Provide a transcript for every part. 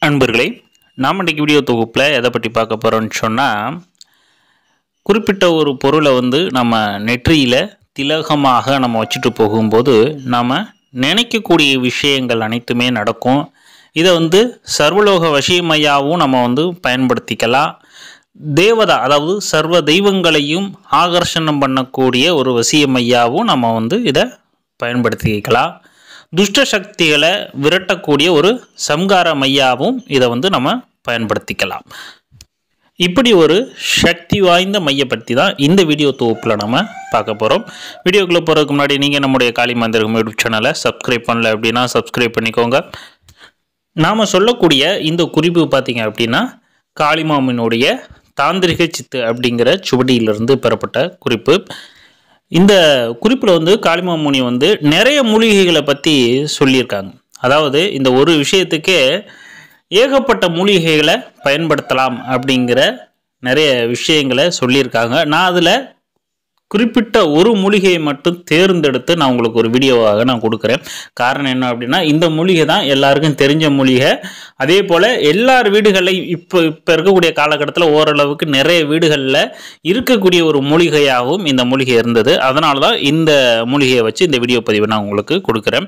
அன்பர்களே நாம் இன்றைக்கி வீடியோ தொகுப்பில் எதை பற்றி பார்க்க போகிறோம்னு சொன்னால் குறிப்பிட்ட ஒரு பொருளை வந்து நம்ம நெற்றியில் திலகமாக நம்ம வச்சுட்டு போகும்போது நாம் நினைக்கக்கூடிய விஷயங்கள் அனைத்துமே நடக்கும் இதை வந்து சர்வலோக வசியமையாவும் நம்ம வந்து பயன்படுத்திக்கலாம் தேவதா அதாவது சர்வ தெய்வங்களையும் ஆகர்ஷணம் பண்ணக்கூடிய ஒரு வசியமையாவும் நம்ம வந்து இதை பயன்படுத்திக்கலாம் துஷ்ட சக்திகளை விரட்டக்கூடிய ஒரு சம்கார மையாவும் இதை வந்து நம்ம பயன்படுத்திக்கலாம் இப்படி ஒரு சக்தி வாய்ந்த மைய பற்றி தான் இந்த வீடியோ தொகுப்பில் நம்ம பார்க்க போகிறோம் வீடியோக்குள்ளே போகிறதுக்கு முன்னாடி நீங்கள் நம்முடைய காளி மந்திரம் யூடியூப் சேனலை சப்ஸ்கிரைப் பண்ணல அப்படின்னா சப்ஸ்கிரைப் பண்ணிக்கோங்க நாம் சொல்லக்கூடிய இந்த குறிப்பு பார்த்தீங்க அப்படின்னா காளிமாமினுடைய தாந்திரிக சித்து அப்படிங்கிற சுவடியிலிருந்து பெறப்பட்ட குறிப்பு இந்த குறிப்பில் வந்து காளிமாமுனி வந்து நிறைய மூலிகைகளை பற்றி சொல்லியிருக்காங்க அதாவது இந்த ஒரு விஷயத்துக்கே ஏகப்பட்ட மூலிகைகளை பயன்படுத்தலாம் அப்படிங்கிற நிறைய விஷயங்களை சொல்லியிருக்காங்க நான் அதில் குறிப்பிட்ட ஒரு மூலிகையை மட்டும் தேர்ந்தெடுத்து நான் உங்களுக்கு ஒரு வீடியோவாக நான் கொடுக்குறேன் காரணம் என்ன அப்படின்னா இந்த மூலிகை தான் எல்லாருக்கும் தெரிஞ்ச மூலிகை அதே போல் எல்லார் வீடுகளையும் இப்போ இப்போ இருக்கக்கூடிய காலகட்டத்தில் ஓரளவுக்கு நிறைய வீடுகளில் இருக்கக்கூடிய ஒரு மூலிகையாகவும் இந்த மூலிகை இருந்தது அதனால தான் இந்த மூலிகையை வச்சு இந்த வீடியோ பதிவை நான் உங்களுக்கு கொடுக்குறேன்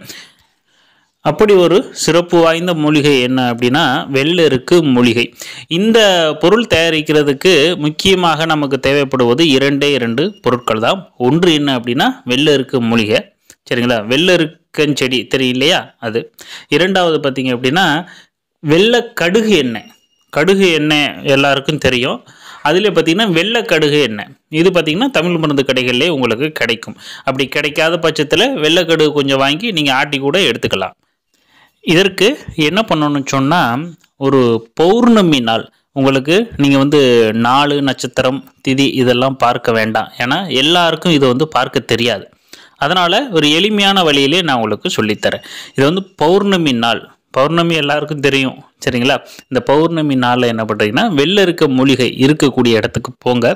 அப்படி ஒரு சிறப்பு வாய்ந்த மூலிகை என்ன அப்படின்னா வெள்ளெருக்கு மூலிகை இந்த பொருள் தயாரிக்கிறதுக்கு முக்கியமாக நமக்கு தேவைப்படுவது இரண்டே இரண்டு பொருட்கள் தான் ஒன்று என்ன அப்படின்னா வெள்ளெருக்கு மூலிகை சரிங்களா வெள்ளெருக்கஞ்செடி தெரியும் இல்லையா அது இரண்டாவது பார்த்தீங்க அப்படின்னா வெள்ளை கடுகு எண்ணெய் கடுகு எண்ணெய் எல்லாருக்கும் தெரியும் அதில் பார்த்தீங்கன்னா வெள்ளை கடுகு எண்ணெய் இது பார்த்தீங்கன்னா தமிழ் மருந்து கடைகளிலே உங்களுக்கு கிடைக்கும் அப்படி கிடைக்காத பட்சத்தில் வெள்ளை கடுகு கொஞ்சம் வாங்கி நீங்கள் ஆட்டி கூட எடுத்துக்கலாம் இதற்கு என்ன பண்ணணும்னு சொன்னால் ஒரு பௌர்ணமி நாள் உங்களுக்கு நீங்கள் வந்து நாலு நட்சத்திரம் திதி இதெல்லாம் பார்க்க வேண்டாம் ஏன்னா எல்லாருக்கும் இதை வந்து பார்க்க தெரியாது அதனால் ஒரு எளிமையான வழியிலே நான் உங்களுக்கு சொல்லித்தரேன் இது வந்து பௌர்ணமி நாள் பௌர்ணமி எல்லாருக்கும் தெரியும் சரிங்களா இந்த பௌர்ணமி நாளில் என்ன பண்ணுறீங்கன்னா வெளில இருக்க மூலிகை இருக்கக்கூடிய இடத்துக்கு போங்க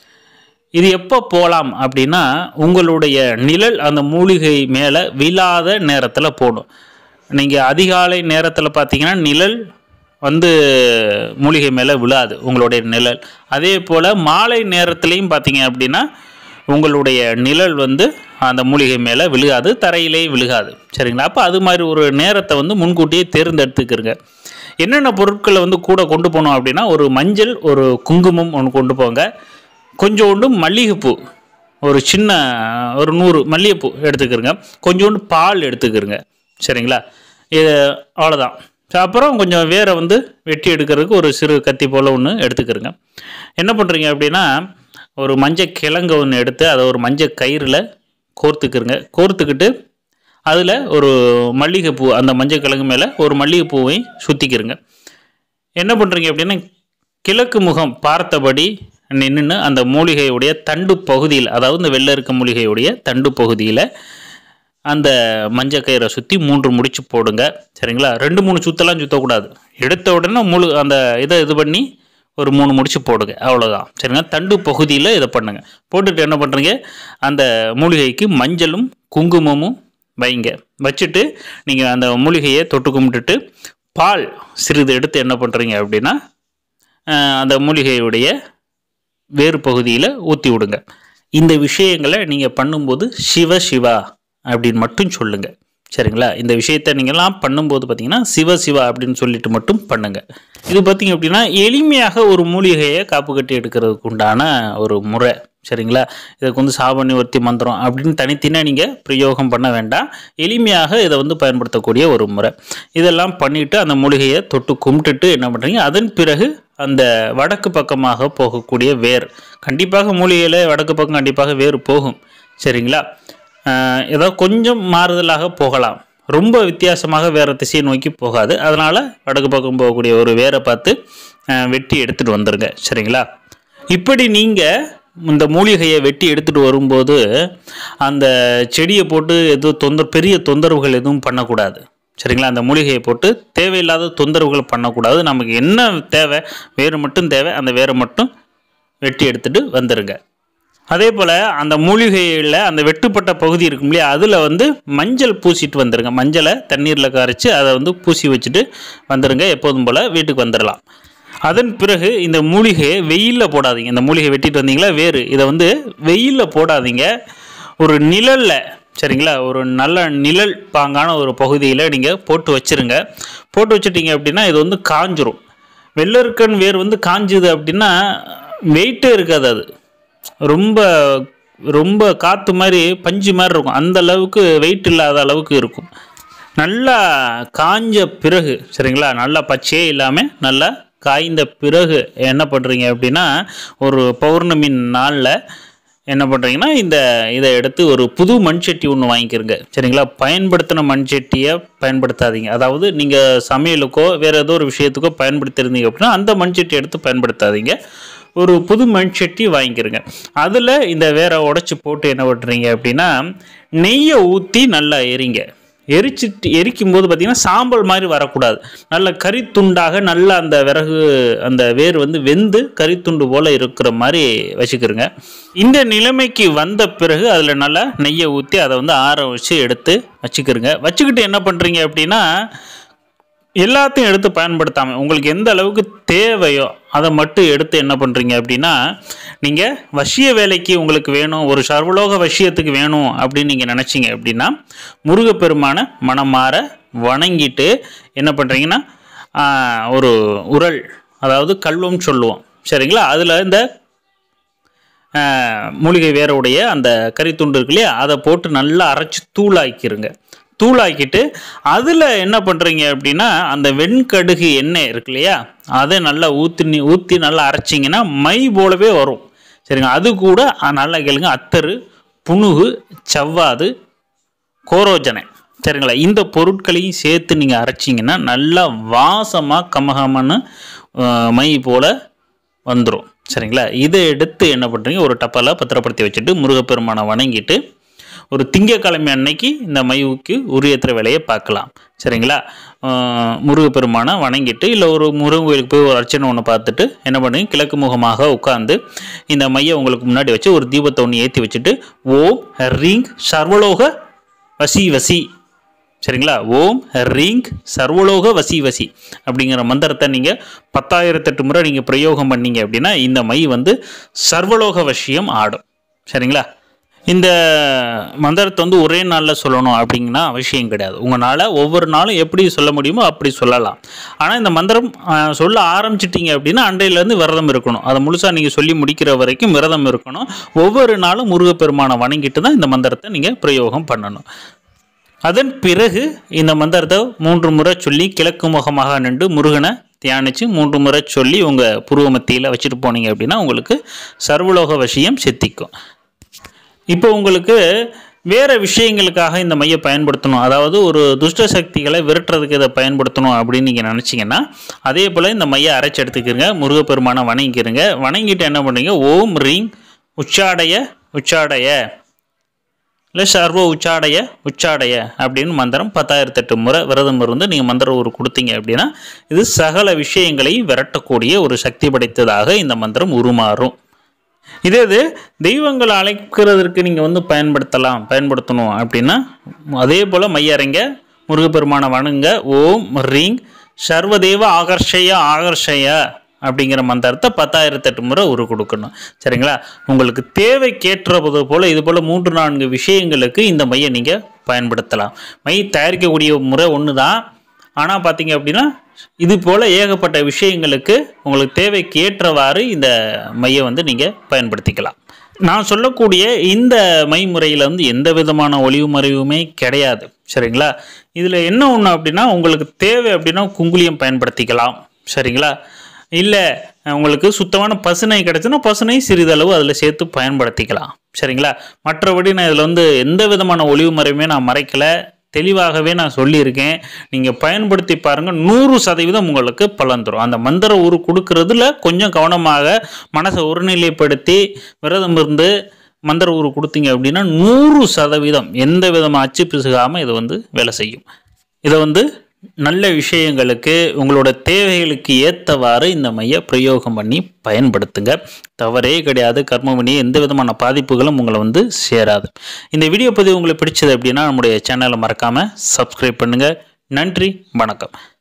இது எப்போ போகலாம் அப்படின்னா உங்களுடைய நிழல் அந்த மூலிகை மேலே விழாத நேரத்தில் போகணும் நீங்கள் அதிகாலை நேரத்தில் பார்த்தீங்கன்னா நிழல் வந்து மூலிகை மேலே விழாது உங்களுடைய நிழல் அதே போல் மாலை நேரத்துலையும் பார்த்தீங்க அப்படின்னா உங்களுடைய நிழல் வந்து அந்த மூலிகை மேலே விழுகாது தரையிலே விழுகாது சரிங்களா அப்போ அது மாதிரி ஒரு நேரத்தை வந்து முன்கூட்டியே தேர்ந்தெடுத்துக்கிறங்க என்னென்ன பொருட்களை வந்து கூட கொண்டு போகணும் அப்படின்னா ஒரு மஞ்சள் ஒரு குங்குமம் ஒன்று கொண்டு போங்க கொஞ்சோண்டு மல்லிகைப்பூ ஒரு சின்ன ஒரு நூறு மல்லிகைப்பூ எடுத்துக்கிறங்க கொஞ்சோண்டு பால் எடுத்துக்கிறங்க சரிங்களா இது அவ்வளோதான் அப்புறம் கொஞ்சம் வேரை வந்து வெட்டி எடுக்கிறதுக்கு ஒரு சிறு கத்தி போல் ஒன்று எடுத்துக்கிறங்க என்ன பண்ணுறீங்க அப்படின்னா ஒரு மஞ்சள் கிழங்கு ஒன்று எடுத்து அதை ஒரு மஞ்சள் கயிறில் கோர்த்துக்கிறங்க கோர்த்துக்கிட்டு அதில் ஒரு மல்லிகைப்பூ அந்த மஞ்சள் கிழங்கு மேலே ஒரு மல்லிகைப்பூவை சுற்றிக்கிறங்க என்ன பண்ணுறீங்க அப்படின்னா கிழக்கு முகம் பார்த்தபடி நின்று அந்த மூலிகையுடைய தண்டு பகுதியில் அதாவது இந்த வெள்ளை இருக்க மூலிகையுடைய தண்டு பகுதியில் அந்த மஞ்சள் கயிறை சுற்றி மூன்று முடிச்சு போடுங்க சரிங்களா ரெண்டு மூணு சுத்தெல்லாம் சுற்றக்கூடாது எடுத்த உடனே முழு அந்த இதை இது பண்ணி ஒரு மூணு முடிச்சு போடுங்க அவ்வளோதான் சரிங்களா தண்டு பகுதியில் இதை பண்ணுங்கள் போட்டுட்டு என்ன பண்ணுறீங்க அந்த மூலிகைக்கு மஞ்சளும் குங்குமமும் வைங்க வச்சுட்டு நீங்கள் அந்த மூலிகையை தொட்டு கும்பிட்டுட்டு பால் சிறிது எடுத்து என்ன பண்ணுறீங்க அப்படின்னா அந்த மூலிகையுடைய வேறு பகுதியில் ஊற்றி விடுங்க இந்த விஷயங்களை நீங்கள் பண்ணும்போது சிவ சிவா அப்படின்னு மட்டும் சொல்லுங்கள் சரிங்களா இந்த விஷயத்தை நீங்கள்லாம் பண்ணும்போது பார்த்தீங்கன்னா சிவ சிவா அப்படின்னு சொல்லிட்டு மட்டும் பண்ணுங்கள் இது பார்த்தீங்க அப்படின்னா எளிமையாக ஒரு மூலிகையை காப்பு கட்டி எடுக்கிறதுக்கு உண்டான ஒரு முறை சரிங்களா இதுக்கு வந்து சாபநிவர்த்தி மந்திரம் அப்படின்னு தனித்தனியாக நீங்கள் பிரயோகம் பண்ண வேண்டாம் எளிமையாக இதை வந்து பயன்படுத்தக்கூடிய ஒரு முறை இதெல்லாம் பண்ணிவிட்டு அந்த மூலிகையை தொட்டு கும்பிட்டுட்டு என்ன பண்ணுறீங்க அதன் பிறகு அந்த வடக்கு பக்கமாக போகக்கூடிய வேர் கண்டிப்பாக மூலிகையில் வடக்கு பக்கம் கண்டிப்பாக வேர் போகும் சரிங்களா ஏதோ கொஞ்சம் மாறுதலாக போகலாம் ரொம்ப வித்தியாசமாக வேறு திசையை நோக்கி போகாது அதனால் வடக்கு பக்கம் போகக்கூடிய ஒரு வேரை பார்த்து வெட்டி எடுத்துகிட்டு வந்துடுங்க சரிங்களா இப்படி நீங்கள் இந்த மூலிகையை வெட்டி எடுத்துகிட்டு வரும்போது அந்த செடியை போட்டு எதுவும் தொந்தர் பெரிய தொந்தரவுகள் எதுவும் பண்ணக்கூடாது சரிங்களா அந்த மூலிகையை போட்டு தேவையில்லாத தொந்தரவுகள் பண்ணக்கூடாது நமக்கு என்ன தேவை வேறு மட்டும் தேவை அந்த வேரை மட்டும் வெட்டி எடுத்துகிட்டு வந்துடுங்க அதே போல் அந்த மூலிகையில் அந்த வெட்டுப்பட்ட பகுதி இருக்கும் இல்லையா அதில் வந்து மஞ்சள் பூசிட்டு வந்துடுங்க மஞ்சளை தண்ணீரில் கரைச்சி அதை வந்து பூசி வச்சுட்டு வந்துடுங்க எப்போதும் போல் வீட்டுக்கு வந்துடலாம் அதன் பிறகு இந்த மூலிகையை வெயிலில் போடாதீங்க இந்த மூலிகை வெட்டிட்டு வந்தீங்களா வேறு இதை வந்து வெயிலில் போடாதீங்க ஒரு நிழலில் சரிங்களா ஒரு நல்ல நிழல் பாங்கான ஒரு பகுதியில் நீங்கள் போட்டு வச்சிருங்க போட்டு வச்சிட்டீங்க அப்படின்னா இது வந்து காஞ்சிரும் வெள்ளருக்கன் வேர் வந்து காஞ்சுது அப்படின்னா வெயிட்டே இருக்காது அது ரொம்ப ரொம்ப காற்று மாதிரி பஞ்சு மாதிரி இருக்கும் அந்த அளவுக்கு வெயிட் இல்லாத அளவுக்கு இருக்கும் நல்லா காஞ்ச பிறகு சரிங்களா நல்லா பச்சையே இல்லாமல் நல்லா காய்ந்த பிறகு என்ன பண்ணுறீங்க அப்படின்னா ஒரு பௌர்ணமி நாளில் என்ன பண்ணுறீங்கன்னா இந்த இதை எடுத்து ஒரு புது மண் சட்டி ஒன்று வாங்கிக்கிறங்க சரிங்களா பயன்படுத்தின மண் சட்டியை பயன்படுத்தாதீங்க அதாவது நீங்கள் சமையலுக்கோ வேறு ஏதோ ஒரு விஷயத்துக்கோ பயன்படுத்திருந்தீங்க அப்படின்னா அந்த மண் சட்டி எடுத்து பயன்படுத்தாதீங்க ஒரு புது மண் சட்டி வாங்கிக்கிறங்க அதில் இந்த வேற உடச்சி போட்டு என்ன பண்ணுறீங்க அப்படின்னா நெய்யை ஊற்றி நல்லா எரிங்க எரிச்சிட்டு எரிக்கும் போது பார்த்தீங்கன்னா சாம்பல் மாதிரி வரக்கூடாது நல்ல கறித்துண்டாக நல்ல அந்த விறகு அந்த வேர் வந்து வெந்து கறித்துண்டு போல் இருக்கிற மாதிரி வச்சுக்கிறோங்க இந்த நிலைமைக்கு வந்த பிறகு அதில் நல்லா நெய்யை ஊற்றி அதை வந்து ஆற வச்சு எடுத்து வச்சுக்கிறோங்க வச்சுக்கிட்டு என்ன பண்ணுறீங்க அப்படின்னா எல்லாத்தையும் எடுத்து பயன்படுத்தாமல் உங்களுக்கு எந்த அளவுக்கு தேவையோ அதை மட்டும் எடுத்து என்ன பண்ணுறீங்க அப்படின்னா நீங்கள் வசிய வேலைக்கு உங்களுக்கு வேணும் ஒரு சர்வலோக வசியத்துக்கு வேணும் அப்படின்னு நீங்கள் நினச்சிங்க அப்படின்னா முருகப்பெருமான மனமாற வணங்கிட்டு என்ன பண்ணுறீங்கன்னா ஆஹ், ஒரு உரல் அதாவது கல்வம் சொல்லுவோம் சரிங்களா அதில் இந்த ஆஹ், மூலிகை வேரோடைய அந்த கறித்துண்டு இருக்கு இல்லையா அதை போட்டு நல்லா அரைச்சி தூளாக்கிருங்க தூளாக்கிட்டு அதில் என்ன பண்ணுறீங்க அப்படின்னா அந்த வெண்கடுகு எண்ணெய் இருக்கு இல்லையா அதை நல்லா ஊற்றி ஊற்றி நல்லா அரைச்சிங்கன்னா மை போலவே வரும் சரிங்க அது கூட அஹ், நல்லா கேளுங்க அத்தரு புணுகு செவ்வாது கோரோஜனை சரிங்களா இந்த பொருட்களையும் சேர்த்து நீங்கள் அரைச்சிங்கன்னா நல்லா வாசமாக கமகமன்னு அஹ், மை போல் வந்துடும் சரிங்களா இதை எடுத்து என்ன பண்ணுறீங்க ஒரு டப்பாவில் பத்திரப்படுத்தி வச்சுட்டு முருகப்பெருமானை வணங்கிட்டு ஒரு திங்கக்கிழமை அன்னைக்கு இந்த மைவுக்கு உரியத்துற வேலையை பார்க்கலாம் சரிங்களா அஹ், முருகப்பெருமானை வணங்கிட்டு இல்லை ஒரு முருகன் கோயிலுக்கு போய் ஒரு அர்ச்சனை ஒன்று பார்த்துட்டு என்ன பண்ணுங்க கிழக்கு முகமாக உட்காந்து இந்த மையை உங்களுக்கு முன்னாடி வச்சு ஒரு தீபத்தை ஒன்று ஏற்றி வச்சுட்டு ஓம் ரீங் சர்வலோக வசி வசி சரிங்களா ஓம் ரீங் சர்வலோக வசி வசி அப்படிங்கிற மந்திரத்தை நீங்கள் பத்தாயிரத்தெட்டு முறை நீங்கள் பிரயோகம் பண்ணீங்க அப்படின்னா இந்த மை வந்து சர்வலோக வசியம் ஆடும் சரிங்களா இந்த மந்திரத்தை வந்து ஒரே நாளில் சொல்லணும் அப்படிங்கன்னா அவசியம் கிடையாது உங்களால் ஒவ்வொரு நாளும் எப்படி சொல்ல முடியுமோ அப்படி சொல்லலாம் ஆனால் இந்த மந்திரம் ஆஹ், சொல்ல ஆரம்பிச்சிட்டிங்க அப்படின்னா அன்றையிலேருந்து விரதம் இருக்கணும் அதை முழுசாக நீங்கள் சொல்லி முடிக்கிற வரைக்கும் விரதம் இருக்கணும் ஒவ்வொரு நாளும் முருகப்பெருமானை வணங்கிட்டு தான் இந்த மந்திரத்தை நீங்கள் பிரயோகம் பண்ணணும் அதன் பிறகு இந்த மந்திரத்தை மூன்று முறை சொல்லி கிழக்கு முகமாக நின்று முருகனை தியானித்து மூன்று முறை சொல்லி உங்கள் புருவ மத்தியில் வச்சுட்டு போனீங்க அப்படின்னா உங்களுக்கு சர்வலோக விஷயம் சித்திக்கும் இப்போ உங்களுக்கு வேறு விஷயங்களுக்காக இந்த மையை பயன்படுத்தணும் அதாவது ஒரு துஷ்ட சக்திகளை விரட்டுறதுக்கு இதை பயன்படுத்தணும் அப்படின்னு நீங்கள் நினச்சிங்கன்னா அதே போல் இந்த மையை அரைச்சி எடுத்துக்கிறங்க முருகப்பெருமானை வணங்கிக்கிறங்க வணங்கிட்டு என்ன பண்ணுறீங்க ஓம் ரீங் உச்சாடைய உச்சாடைய இல்லை சர்வ உச்சாடைய உச்சாடைய அப்படின்னு மந்திரம் பத்தாயிரத்தெட்டு முறை விரதம் இருந்து நீங்கள் மந்திர ஊர் கொடுத்தீங்க அப்படின்னா இது சகல விஷயங்களை விரட்டக்கூடிய ஒரு சக்தி படைத்ததாக இந்த மந்திரம் உருமாறும் இதே இது தெய்வங்களை அழைக்கிறதற்கு நீங்கள் வந்து பயன்படுத்தலாம் பயன்படுத்தணும் அப்படின்னா அதே போல் மையறைங்க முருகப்பெருமானை வணங்க ஓம் ரீங் சர்வதேவ ஆகர்ஷய ஆகர்ஷய அப்படிங்கிற மந்திரத்தை பத்தாயிரத்தெட்டு முறை உரு கொடுக்கணும் சரிங்களா உங்களுக்கு தேவைக்கேற்றது போல் இது போல் மூன்று நான்கு விஷயங்களுக்கு இந்த மையை நீங்கள் பயன்படுத்தலாம் மை தயாரிக்கக்கூடிய முறை ஒன்று தான் ஆனால் பார்த்தீங்க அப்படின்னா இது போல் ஏகப்பட்ட விஷயங்களுக்கு உங்களுக்கு தேவைக்கு ஏற்றவாறு இந்த மையை வந்து நீங்கள் பயன்படுத்திக்கலாம் நான் சொல்லக்கூடிய இந்த மை முறையில் வந்து எந்த விதமான ஒளிவு மறைவுமே கிடையாது சரிங்களா இதில் என்ன ஒன்று அப்படின்னா உங்களுக்கு தேவை அப்படின்னா குங்குளியம் பயன்படுத்திக்கலாம் சரிங்களா இல்லை உங்களுக்கு சுத்தமான பசுனை கிடச்சுன்னா பசுனை சிறிதளவு அதில் சேர்த்து பயன்படுத்திக்கலாம் சரிங்களா மற்றபடி நான் இதில் வந்து எந்த விதமான ஒளிவு மறைவுமே நான் மறைக்கலை தெளிவாகவே நான் சொல்லியிருக்கேன் நீங்கள் பயன்படுத்தி பாருங்கள் நூறு சதவீதம் உங்களுக்கு பலன் தரும் அந்த மந்திர உரு கொடுக்கறதுல கொஞ்சம் கவனமாக மனசை ஒருநிலைப்படுத்தி விரதம் இருந்து மந்திர உரு கொடுத்தீங்க அப்படின்னா நூறு சதவீதம் எந்த விதமாக அச்சு பிசுகாமல் இது வந்து வேலை செய்யும் இதை வந்து நல்ல விஷயங்களுக்கு உங்களோட தேவைகளுக்கு ஏற்றவாறு இந்த மைய பிரயோகம் பண்ணி பயன்படுத்துங்க தவறே கிடையாது கர்மவினி எந்த விதமான பாதிப்புகளும் உங்களை வந்து சேராது இந்த வீடியோ பதிவு உங்களுக்கு பிடிச்சது அப்படின்னா நம்முடைய சேனலை மறக்காமல் சப்ஸ்கிரைப் பண்ணுங்கள் நன்றி வணக்கம்